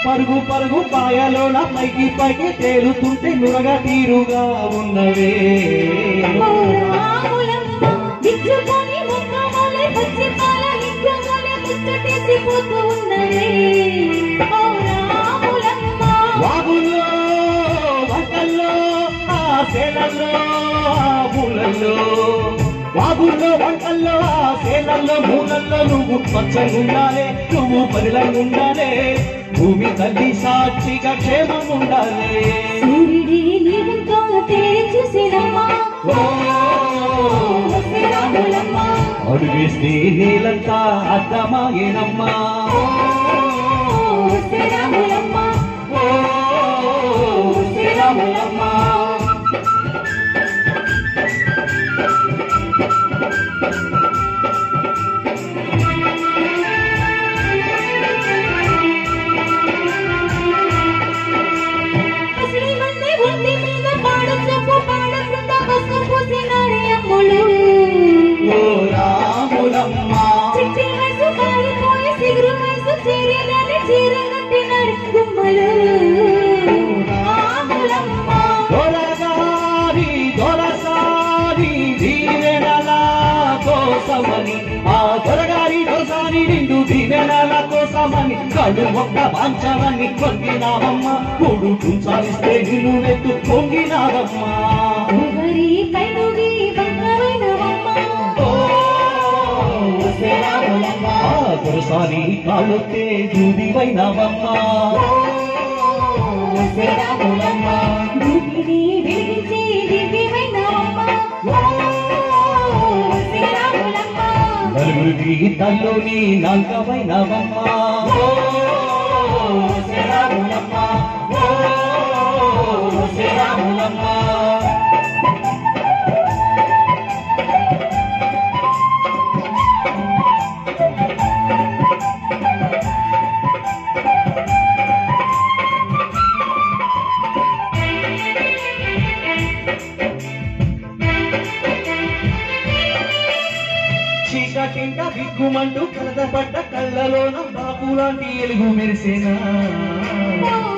పరుగు పరుగు పాయలోన పైకి పైకి తేలుతుంటే నురగ తీరుగా ఉన్నవే ఓ రాములమ్మ విచ్చుకొని ముక్కమలే పచ్చి పాల నిత్యమలే ముచ్చటేసిపోతూ ఉన్నవే ఓ రాములమ్మ వాగుల్లో వంకల్లో ఆ సేలల్లో ఆ మూలల్లో వాగుల్లో వంకల్లో ఆ సేలల్లో మూలల్లో నువ్వు పచ్చగుండాలే నువ్వు పరిలంగుండాలే భూమి తల్లి సాక్షిగా క్షేమం ఉండాలే సూర్యుడి నీవంతో తేరి చూసినమ్మా ఓ వస్తే రాములమ్మ అడుగేస్తే నీలంతా అర్థమాయేనమ్మా వస్తే రాములమ్మ ఓ శ్రీరాములమ్మా అసలి మంది ఒంటి మీద పాడ చెప్పు పాడకుండా పసుపు పూసినారే అమ్ములు ఓ రాములమ్మా చిట్టి వయసు కాలిపోయి సిగురు వయసు చేరేదని చీర కట్టినారు గుమ్మలు రాములమ్మ దొరగారి దొరసారి దీవెనల కోసమని ఆ దొరగారి దొరసారి నిండు దీవెనల కోసమని కడు ఒక్క వాంఛాలని పొంగినావమ్మ మూడు కుంచాలిస్తే నిన్ను నెత్తు పొంగినావమ్మా ఎవరి కైనుడి బంగారైనవమ్మ ఓ శ్రీరాములమ్మ ఆ దొరసారి కాళ్ళొత్తే దూదివైనవమ్మా శ్రీరాములమ్మ భూమిని వెలిగించే దివ్యమైనవమ్మ శ్రీరాములమ్మ నలుగురికి తల్లోని నాంకమైనవమ్మా ఓ శ్రీరాములమ్మ ఓ శ్రీరాములమ్మ చీకటింట బిగ్గుమంటూ కలదపడ్డ కళ్ళలోన బాపు లాంటి ఎలుగు మెరిసేనా ఓ